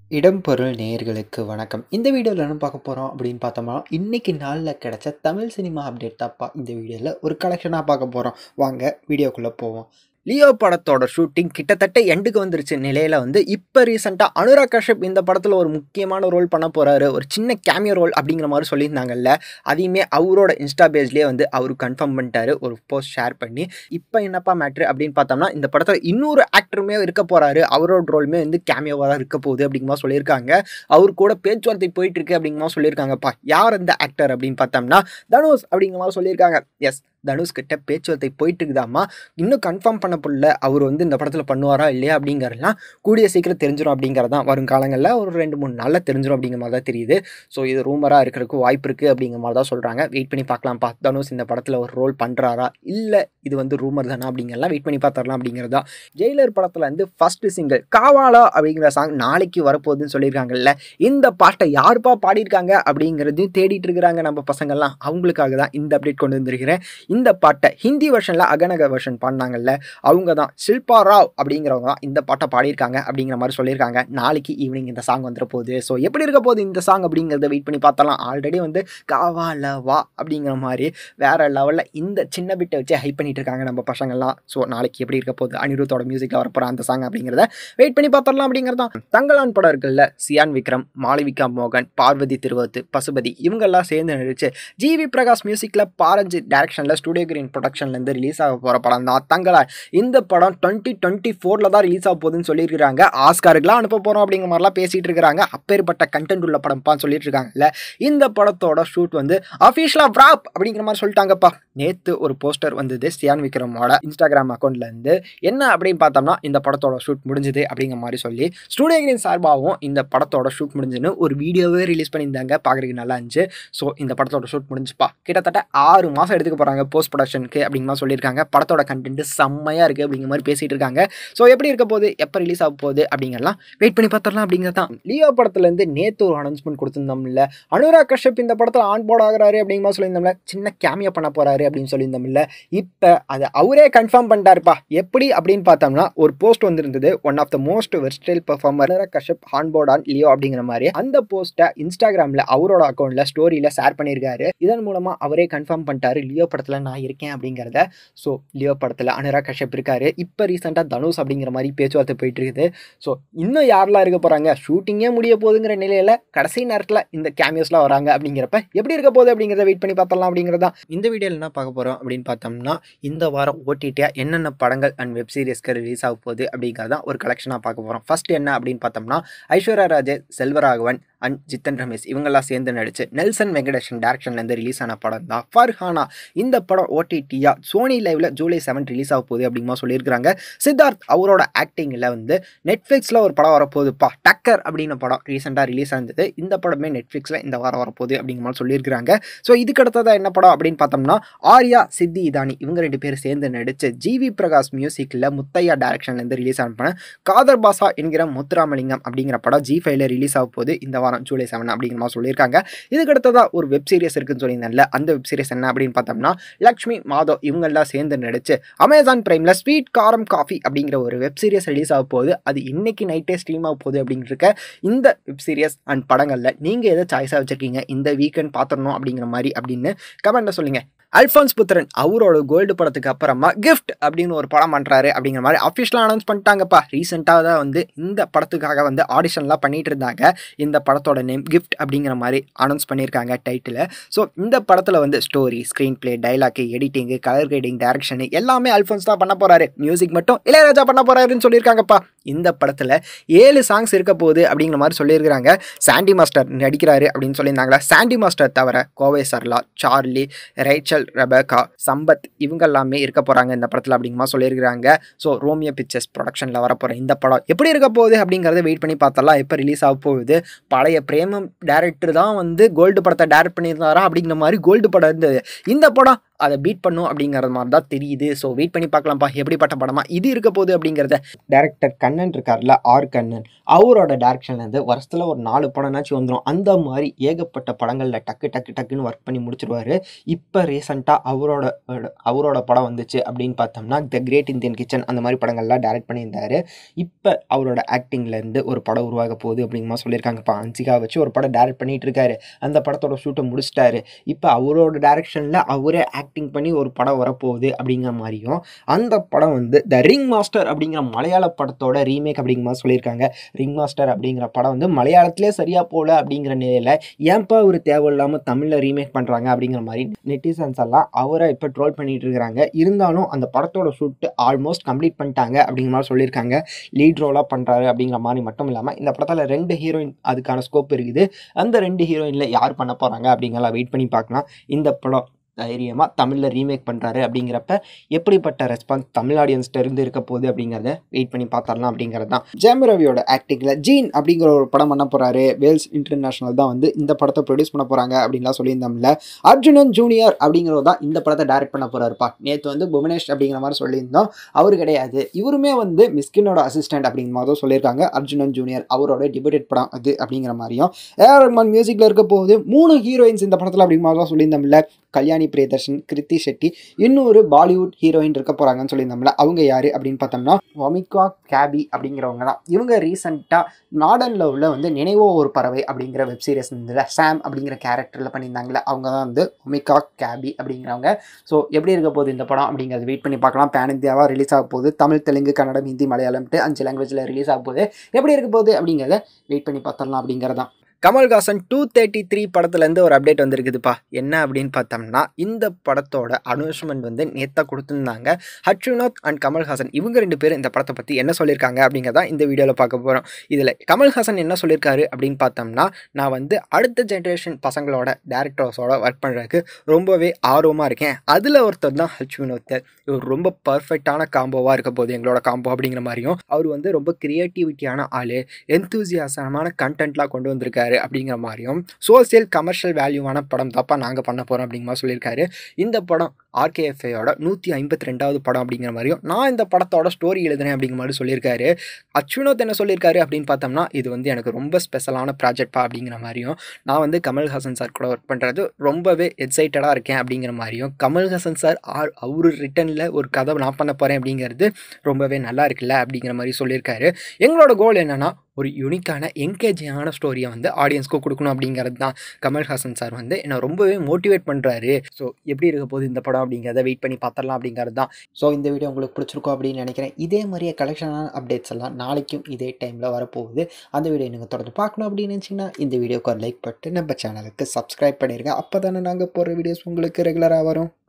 இடம் பொருள் நேயர்களுக்கு வணக்கம் இந்த வீடியோவில் என்ன பார்க்க போகிறோம் அப்படின்னு பார்த்தோம்னா இன்னைக்கு நாளில் கிடைச்ச தமிழ் சினிமா அப்டேட் தான்ப்பா இந்த வீடியோவில் ஒரு கலெக்ஷனாக பார்க்க போகிறோம் வாங்க வீடியோக்குள்ளே போவோம் லியோ படத்தோட ஷூட்டிங் கிட்டத்தட்ட எண்டுக்கு வந்துருச்சு நிலையில் வந்து இப்போ ரீசெண்டாக அனுராக் கஷ்யப் இந்த படத்தில் ஒரு முக்கியமான ரோல் பண்ண போகிறாரு ஒரு சின்ன கேமியோ ரோல் அப்படிங்கிற மாதிரி சொல்லியிருந்தாங்கல்ல அதையுமே அவரோட இன்ஸ்டா பேஜ்லேயே வந்து அவர் கன்ஃபார்ம் பண்ணிட்டாரு ஒரு போஸ்ட் ஷேர் பண்ணி இப்போ என்னப்பா மேட்ரு அப்படின்னு பார்த்தோம்னா இந்த படத்தில் இன்னொரு ஆக்டருமே இருக்க போகிறாரு அவரோட ரோலுமே வந்து கேமியோவாக தான் இருக்க போகுது அப்படிங்கிற மாதிரி சொல்லியிருக்காங்க அவர் கூட பேச்சுவார்த்தை போயிட்டு இருக்கு அப்படிங்கிற மாதிரி சொல்லியிருக்காங்கப்பா யார் அந்த ஆக்டர் அப்படின்னு பார்த்தோம்னா தனுஷ் அப்படிங்கிற மாதிரி சொல்லியிருக்காங்க எஸ் தனுஷ் கிட்ட பேச்சுவார்த்தை போயிட்டு இருக்குதாமா இன்னும் கன்ஃபார்ம் பண்ண புள்ள அவர் வந்து இந்த படத்தில் பண்ணுவாரா இல்லையா அப்படிங்கிறதுலாம் கூடிய சீக்கிரம் தெரிஞ்சிடும் அப்படிங்கிறது தான் வரும் காலங்களில் ஒரு ரெண்டு மூணு நாளில் தெரிஞ்சிடும் அப்படிங்கிற மாதிரி தான் தெரியுது ஸோ இது ரூமராக இருக்கிறதுக்கு வாய்ப்பு இருக்குது அப்படிங்கிற மாதிரி தான் சொல்கிறாங்க வெயிட் பண்ணி பார்க்கலாம்ப்பா தனுஷ் இந்த படத்தில் ஒரு ரோல் பண்ணுறாரா இல்லை இது வந்து ரூமர் தானா அப்படிங்கிறலாம் வெயிட் பண்ணி பார்த்துடலாம் அப்படிங்கிறது தான் ஜெயிலர் படத்தில் வந்து ஃபர்ஸ்ட் சிங்கிள் காவாலா அப்படிங்கிற சாங் நாளைக்கு வரப்போகுதுன்னு சொல்லியிருக்காங்கல்ல இந்த பாட்டை யாருப்பா பாடியிருக்காங்க அப்படிங்கிறதையும் தேடிட்டு இருக்கிறாங்க நம்ம பசங்கள்லாம் அவங்களுக்காக தான் இந்த அப்டேட் கொண்டு வந்திருக்கிறேன் இந்த பாட்டை ஹிந்தி வெர்ஷனில் அகநக வெர்ஷன் பாடினாங்கல்ல அவங்க தான் ஷில்பா ராவ் அப்படிங்கிறவங்க தான் இந்த பாட்டை பாடியிருக்காங்க அப்படிங்கிற மாதிரி சொல்லியிருக்காங்க நாளைக்கு ஈவினிங் இந்த சாங் வந்துட போகுது ஸோ எப்படி இருக்க போகுது இந்த சாங் அப்படிங்கிறத வெயிட் பண்ணி பார்த்தலாம் ஆல்ரெடி வந்து காவால வா அப்படிங்கிற மாதிரி வேற லெவலில் இந்த சின்ன பிட்டை வச்சு ஹைப் பண்ணிட்டு இருக்காங்க நம்ம பசங்கள்லாம் ஸோ நாளைக்கு எப்படி இருக்க போகுது அனிருத்தோட மியூசிக்கில் வரப்போகிற அந்த சாங் அப்படிங்கிறத வெயிட் பண்ணி பார்த்தரலாம் அப்படிங்கிறது தான் தங்கலான் படம் இருக்குல்ல சியான் விக்ரம் மாளவிகா மோகன் பார்வதி திருவத்து பசுபதி இவங்கெல்லாம் சேர்ந்து நடிச்சு ஜிவி பிரகாஷ் மியூசிக்கில் பாரஞ்சி டேரக்ஷனில் ஸ்டுடியோ கிரீன் ப்ரொடக்ஷன்லேருந்து ரிலீஸ் ஆக போகிற படம் தான் தங்கலான் இந்த படம் டுவெண்ட்டி டுவெண்ட்டி ஃபோரில் தான் ரிலீஸ் ஆக போகுதுன்னு சொல்லியிருக்காங்க ஆஸ்காருக்குலாம் அனுப்ப போகிறோம் அப்படிங்கிற மாதிரிலாம் பேசிகிட்டு இருக்கிறாங்க அப்பேற்பட்ட கண்டென்ட் உள்ள படம்ப்பான்னு சொல்லிட்டு இருக்காங்கல்ல இந்த படத்தோட ஷூட் வந்து அஃபீஷியலாக வ்ராப் அப்படிங்கிற மாதிரி சொல்லிட்டாங்கப்பா நேற்று ஒரு போஸ்டர் வந்தது சியான் விக்ரமோட இன்ஸ்டாகிராம் அக்கௌண்ட்லேருந்து என்ன அப்படின்னு பார்த்தோம்னா இந்த படத்தோட ஷூட் முடிஞ்சுது அப்படிங்கிற மாதிரி சொல்லி ஸ்டூடியோ கிரீன் சார்பாகவும் இந்த படத்தோட ஷூட் முடிஞ்சுன்னு ஒரு வீடியோவே ரிலீஸ் பண்ணியிருந்தாங்க பார்க்குறதுக்கு நல்லா இருந்துச்சு ஸோ இந்த படத்தோட ஷூட் முடிஞ்சுப்பா கிட்டத்தட்ட ஆறு மாதம் எடுத்துக்க போகிறாங்க போஸ்ட் ப்ரொடக்ஷனுக்கு அப்படிங்கிற மாதிரி சொல்லியிருக்காங்க படத்தோட கண்டென்ட் செம்மையாக இருக்குது அப்படிங்கிற மாதிரி பேசிகிட்டு இருக்காங்க ஸோ எப்படி இருக்க போகுது எப்போ ரிலீஸ் ஆக போகுது அப்படிங்கலாம் வெயிட் பண்ணி பார்த்துடலாம் அப்படிங்கிறது தான் லியோ படத்துலேருந்து நேற்று ஒரு அனௌன்ஸ்மெண்ட் கொடுத்துருந்தோம்ல அனுராக் கஷ்யப் இந்த படத்தில் ஆன் போர்ட் ஆகிறாரு அப்படிங்கிற மாதிரி சொல்லியிருந்தோம்ல சின்ன கேமியா பண்ண போகிறாரு அப்படின்னு சொல்லியிருந்தோம்ல இப்போ அதை அவரே கன்ஃபார்ம் பண்ணிட்டாருப்பா எப்படி அப்படின்னு பார்த்தோம்னா ஒரு போஸ்ட் வந்திருந்தது one of the most versatile performer Anurag Kashyap on board on Leo அப்படிங்கிற மாதிரி அந்த போஸ்ட்டை இன்ஸ்டாகிராமில் அவரோட அக்கௌண்ட்டில் ஸ்டோரியில் ஷேர் பண்ணியிருக்காரு இதன் மூலமாக அவரே கன்ஃபார்ம் பண்ணிட்டாரு லியோ படத்தில் நான் இருக்கேன் அப்படிங்கிறத ஸோ லியோ படத்தில் அனுராக் கஷ்யப் இருக்காரு இப்போ ரீசெண்டாக தனுஷ் அப்படிங்கிற மாதிரி பேச்சுவார்த்தை போயிட்டு இருக்குது ஸோ இன்னும் யாரெல்லாம் இருக்க போகிறாங்க ஷூட்டிங்கே முடிய போகுதுங்கிற நிலையில் கடைசி நேரத்தில் இந்த கேமியோஸ்லாம் வராங்க அப்படிங்கிறப்ப எப்படி இருக்க போகுது அப்படிங்கிறத வெயிட் பண்ணி பார்த்தலாம் அப்படிங்கிறதா இந்த வீடியோவில் என்ன பார்க்க போகிறோம் அப்படின்னு பார்த்தோம்னா இந்த வாரம் ஓடிடியாக என்னென்ன படங்கள் அண்ட் வெப் சீரிஸ்க்கு ரிலீஸ் ஆக போகுது அப்படிங்கிறதான் ஒரு கலெக்ஷனாக பார்க்க போகிறோம் ஃபர்ஸ்ட் என்ன அப்படின்னு பார்த்தோம்னா ஐஸ்வர்யா ராஜே செல்வராகவன் அண்ட் ஜித்தன் ரமேஷ் இவங்கெல்லாம் சேர்ந்து நடிச்சு நெல்சன் வெங்கடேஷன் டேரக்ஷன்லேருந்து ரிலீஸ் ஆன படம் தான் ஃபர்ஹானா இந்த படம் ஓடிடியா சோனி லைவ்ல ஜூலை செவன் ரிலீஸ் ஆக போகுது அப்படிங்கிற சொல்லியிருக்காங்க சித்தார்த் அவரோட ஆக்டிங்கில் வந்து நெட்ஃப்ளிக்ஸில் ஒரு படம் வரப்போகுதுப்பா டக்கர் அப்படின்னு படம் ரீசெண்டாக ரிலீஸ் ஆனது இந்த படமே நெட்ஃப்ளிக்ஸில் இந்த வாரம் வரப்போகுது அப்படிங்கிற மாதிரி சொல்லியிருக்காங்க ஸோ இதுக்கு அடுத்ததாக என்ன படம் அப்படின்னு பார்த்தோம்னா ஆர்யா சித்தி இதானி இவங்க ரெண்டு பேரும் சேர்ந்து நடிச்சு ஜிவி பிரகாஷ் மியூசிக்கில் முத்தையா டேரக்ஷன்லேருந்து ரிலீஸ் ஆன படம் காதர் பாசா என்கிற முத்துராமலிங்கம் அப்படிங்கிற படம் ஜி ஃபைவ்ல ரிலீஸ் ஆக போகுது இந்த வாரம் ஜூலை செவன் அப்படிங்கிற மாதிரி சொல்லியிருக்காங்க இதுக்கு அடுத்ததாக ஒரு வெப் சீரிஸ் இருக்குன்னு சொல்லியிருந்தேன்ல அந்த வெப் சீரிஸ் என்ன அப்படின்னு பார்த்தோம்னா லக்ஷ்மி மாதவ் இவங்கெல்லாம் சேர்ந்து நடிச்சு அமேசான் பிரைமில் ஸ்வீட் காரம் காஃபி அப்படிங்கிற ஒரு வெப் சீரிஸ் ரிலீஸ் ஆக போகுது அது இன்னைக்கு நைட்டே ஸ்ட்ரீம் ஆக போகுது அப்படிங்கிற இந்த வெப் சீரிஸ் அண்ட் படங்களில் நீங்கள் எதை சாய்ஸாக வச்சுருக்கீங்க இந்த வீக்கெண்ட் பார்த்துடணும் அப்படிங்கிற மாதிரி அப்படின்னு கமெண்ட்டில் சொல்லுங்கள் அல்ஃபான்ஸ் புத்திரன் அவரோட கோல்டு படத்துக்கு அப்புறமா கிஃப்ட் அப்படின்னு ஒரு படம் பண்ணுறாரு அப்படிங்கிற மாதிரி அஃபிஷியலாக அனௌன்ஸ் பண்ணிட்டாங்கப்பா ரீசெண்டாக தான் வந்து இந்த படத்துக்காக வந்து ஆடிஷன்லாம் பண்ணிட்டு இருந்தாங்க இந்த படத்தோட நேம் கிஃப்ட் அப்படிங்கிற மாதிரி அனௌன்ஸ் பண்ணியிருக்காங்க டைட்டில் ஸோ இந்த படத்தில் வந்து story screenplay dialogue editing colour grading direction எல்லாமே அல்ஃபோன்ஸ் தான் பண்ண போகிறாரு மியூசிக் மட்டும் இளையராஜா பண்ண போகிறாருன்னு சொல்லியிருக்காங்கப்பா இந்த படத்தில் ஏழு சாங்ஸ் இருக்க போகுது அப்படிங்கிற மாதிரி சொல்லியிருக்கிறாங்க சாண்டி மாஸ்டர் நடிக்கிறாரு அப்படின்னு சொல்லியிருந்தாங்களா சாண்டி மாஸ்டர் தவிர கோவை சர்லா சார்லி ரைச்சல் ரெபேக்கா சம்பத் இவங்க எல்லாமே இருக்க போகிறாங்க இந்த படத்தில் அப்படிங்கிற மாதிரி சொல்லியிருக்கிறாங்க ஸோ ரோமியோ பிக்சர்ஸ் ப்ரொடக்ஷனில் வரப்போகிற இந்த படம் எப்படி இருக்க போகுது அப்படிங்கிறத வெயிட் பண்ணி பார்த்தலாம் எப்போ ரிலீஸ் ஆக போகுது பழைய பிரேமம் டேரக்டர் தான் வந்து கோல்டு படத்தை டேரக்ட் பண்ணியிருந்தாரா அப்படிங்கிற மாதிரி கோல்டு படம் இருந்தது இந்த படம் அதை பீட் பண்ணும் அப்படிங்கிற மாதிரி தான் தெரியுது ஸோ வெயிட் பண்ணி பார்க்கலாம்ப்பா எப்படிப்பட்ட படமா இது இருக்க போகுது அப்படிங்கிறத டேரக்டர் கண்ணன் இருக்கார்ல ஆர் கண்ணன் அவரோட டேரக்ஷன்லேருந்து வருஷத்தில் ஒரு நாலு படம்னாச்சும் வந்துடும் அந்த மாதிரி ஏகப்பட்ட படங்களில் டக்கு டக்கு டக்குன்னு ஒர்க் பண்ணி முடிச்சிருவாரு இப்போ ரீசெண்டாக அவரோட அவரோட படம் வந்துச்சு அப்படின்னு பார்த்தோம்னா த கிரேட் இந்தியன் கிச்சன் அந்த மாதிரி படங்கள்லாம் டைரக்ட் பண்ணியிருந்தாரு இப்போ அவரோட ஆக்டிங்லேருந்து ஒரு படம் உருவாக போகுது அப்படிங்கிற மாதிரி சொல்லியிருக்காங்கப்பா அன்சிகா வச்சு ஒரு படம் டைரக்ட் பண்ணிட்டு இருக்காரு அந்த படத்தோட ஷூட்டை முடிச்சிட்டாரு இப்போ அவரோட டைரக்ஷனில் அவரே ஆக்டிங் பண்ணி ஒரு படம் வரப்போகுது அப்படிங்கிற மாதிரியும் அந்த படம் வந்து த ரிங் மாஸ்டர் அப்படிங்கிற மலையாள படத்தோட ரீமேக் அப்படிங்கிற மாதிரி சொல்லியிருக்காங்க ரிங் மாஸ்டர் அப்படிங்கிற படம் வந்து மலையாளத்திலே சரியாக போகல அப்படிங்கிற நிலையில் ஏன்பா அவர் தேவையில்லாமல் தமிழில் ரீமேக் பண்ணுறாங்க அப்படிங்கிற மாதிரி நெட்டிசன்ஸ் எல்லாம் அவரை இப்போ ட்ரோல் பண்ணிட்டு இருக்கிறாங்க இருந்தாலும் அந்த படத்தோட ஷூட்டு ஆல்மோஸ்ட் கம்ப்ளீட் பண்ணிட்டாங்க அப்படிங்கிற மாதிரி சொல்லியிருக்காங்க லீட் ரோலாக பண்ணுறாரு அப்படிங்கிற மாதிரி மட்டும் இல்லாமல் இந்த படத்தில் ரெண்டு ஹீரோயின் அதுக்கான ஸ்கோப் இருக்குது அந்த ரெண்டு ஹீரோயினில் யார் பண்ண போகிறாங்க அப்படிங்கிறத வெயிட் பண்ணி பார்க்கலாம் இந்த படம் தைரியமாக தமிழில் ரீமேக் பண்ணுறாரு அப்படிங்கிறப்ப எப்படிப்பட்ட ரெஸ்பான்ஸ் தமிழ் ஆடியன்ஸ்ட்ட இருந்து இருக்க போகுது அப்படிங்கிறத வெயிட் பண்ணி பார்த்தரலாம் அப்படிங்கிறது தான் ஜெயம் ரவியோட ஆக்டிங்கில் ஜீன் அப்படிங்கிற ஒரு படம் பண்ண போகிறாரு வேல்ஸ் இன்டர்நேஷனல் தான் வந்து இந்த படத்தை ப்ரொடியூஸ் பண்ண போகிறாங்க அப்படின்லாம் சொல்லியிருந்தோம்ல அர்ஜுனன் ஜூனியர் அப்படிங்கிறவர் தான் இந்த படத்தை டைரக்ட் பண்ண போகிறாருப்பா நேற்று வந்து புவனேஷ் அப்படிங்கிற மாதிரி சொல்லியிருந்தோம் அவர் கிடையாது இவருமே வந்து மிஸ்கினோட அசிஸ்டன்ட் அப்படிங்கிற மாதிரி தான் சொல்லியிருக்காங்க அர்ஜுனன் ஜூனியர் அவரோட டிபேட்டட் படம் அது அப்படிங்கிற மாதிரியும் ஏஆர் ரஹ்மான் மியூசிக்கில் இருக்க போகுது மூணு ஹீரோயின்ஸ் இந்த படத்தில் அப்படிங்கிற மாதிரி தான் சொல்லியிருந்தோம்ல கல்யாணி பிரியதர்ஷன் கிருத்தி ஷெட்டி இன்னொரு பாலிவுட் ஹீரோயின் இருக்க போகிறாங்கன்னு சொல்லியிருந்தோம்ல அவங்க யார் அப்படின்னு பார்த்தோம்னா ஒமிகா கேபி அப்படிங்கிறவங்க தான் இவங்க ரீசெண்டாக நாடன் லவ்வில் வந்து நினைவோ ஒரு பறவை அப்படிங்கிற வெப் சீரிஸ் இருந்ததுல சாம் அப்படிங்கிற கேரக்டரில் பண்ணியிருந்தாங்களே அவங்க தான் வந்து ஒமிகா கேபி அப்படிங்கிறவங்க ஸோ எப்படி இருக்க போகுது இந்த படம் அப்படிங்கிறத வெயிட் பண்ணி பார்க்கலாம் பேன் இந்தியாவாக ரிலீஸ் ஆக போகுது தமிழ் தெலுங்கு கன்னடம் ஹிந்தி மலையாளம்ட்டு அஞ்சு லாங்குவேஜில் ரிலீஸ் ஆக போகுது எப்படி இருக்க போகுது அப்படிங்கிறத வெயிட் பண்ணி பார்த்துடலாம் அப்படிங்கிறதான் கமல்ஹாசன் டூ தேர்ட்டி த்ரீ படத்துலேருந்து ஒரு அப்டேட் வந்திருக்குதுப்பா என்ன அப்படின்னு பார்த்தோம்னா இந்த படத்தோட அனௌன்ஸ்மெண்ட் வந்து நேற்று கொடுத்துருந்தாங்க ஹர்ஷுனோத் அண்ட் கமல்ஹாசன் இவங்க ரெண்டு பேரும் இந்த படத்தை பற்றி என்ன சொல்லியிருக்காங்க அப்படிங்கிறத இந்த வீடியோவில் பார்க்க போகிறோம் இதில் கமல்ஹாசன் என்ன சொல்லியிருக்காரு அப்படின்னு பார்த்தோம்னா நான் வந்து அடுத்த ஜென்ரேஷன் பசங்களோட டேரக்டர்ஸோட ஒர்க் பண்ணுறதுக்கு ரொம்பவே ஆர்வமாக இருக்கேன் அதில் ஒருத்தர் தான் ஹர்ஷுனோத் இவர் ரொம்ப பர்ஃபெக்டான காம்போவாக இருக்க போகுது எங்களோட காம்போ அப்படிங்கிற மாதிரியும் அவர் வந்து ரொம்ப க்ரியேட்டிவிட்டியான ஆள் எந்தூசியாசமான கண்டென்ட்லாம் கொண்டு வந்திருக்காரு சொல்லியிருக்காரு அப்படிங்கிற மாதிரியும் சோசியல் கமர்ஷியல் வேல்யூவான படம் தாப்பா நாங்கள் பண்ண போகிறோம் அப்படிங்கிற மாதிரி சொல்லியிருக்காரு இந்த படம் ஆர்கேஎஃப்ஐயோட நூற்றி ஐம்பத்தி ரெண்டாவது படம் அப்படிங்கிற மாதிரியும் நான் இந்த படத்தோட ஸ்டோரி எழுதுனேன் அப்படிங்கிற மாதிரி சொல்லியிருக்காரு அச்சுனோத் என்ன சொல்லியிருக்காரு அப்படின்னு பார்த்தோம்னா இது வந்து எனக்கு ரொம்ப ஸ்பெஷலான ப்ராஜெக்ட்பா அப்படிங்கிற மாதிரியும் நான் வந்து கமல்ஹாசன் சார் கூட ஒர்க் பண்ணுறது ரொம்பவே எக்ஸைட்டடாக இருக்கேன் அப்படிங்கிற மாதிரியும் கமல்ஹாசன் சார் ஆர் அவர் ரிட்டனில் ஒரு கதை நான் பண்ண போகிறேன் அப்படிங்கிறது ரொம்பவே நல்லா இருக்குல்ல அப்படிங்கிற மாதிரி சொல்லியிருக்காரு எங்களோட கோல் என்னென்னா ஒரு யூனிக்கான என்கேஜிங்கான ஸ்டோரியை வந்து ஆடியன்ஸ்க்கு கொடுக்கணும் அப்படிங்கிறது தான் கமல்ஹாசன் சார் வந்து என்னை ரொம்பவே மோட்டிவேட் பண்ணுறாரு ஸோ எப்படி இருக்க போகுது இந்த படம் அப்படிங்கிறத வெயிட் பண்ணி பார்த்துடலாம் அப்படிங்கிறது தான் ஸோ இந்த வீடியோ உங்களுக்கு பிடிச்சிருக்கோம் அப்படின்னு நினைக்கிறேன் இதே மாதிரியே கலெக்ஷனான அப்டேட்ஸ் எல்லாம் நாளைக்கும் இதே டைமில் வரப்போகுது அந்த வீடியோ நீங்கள் தொடர்ந்து பார்க்கணும் அப்படின்னு நினச்சிங்கன்னா இந்த வீடியோக்கு ஒரு லைக் பட்டு நம்ம சேனலுக்கு சப்ஸ்கிரைப் பண்ணிடுங்க அப்போ தானே நாங்கள் போகிற வீடியோஸ் உங்களுக்கு ரெகுலராக வரும்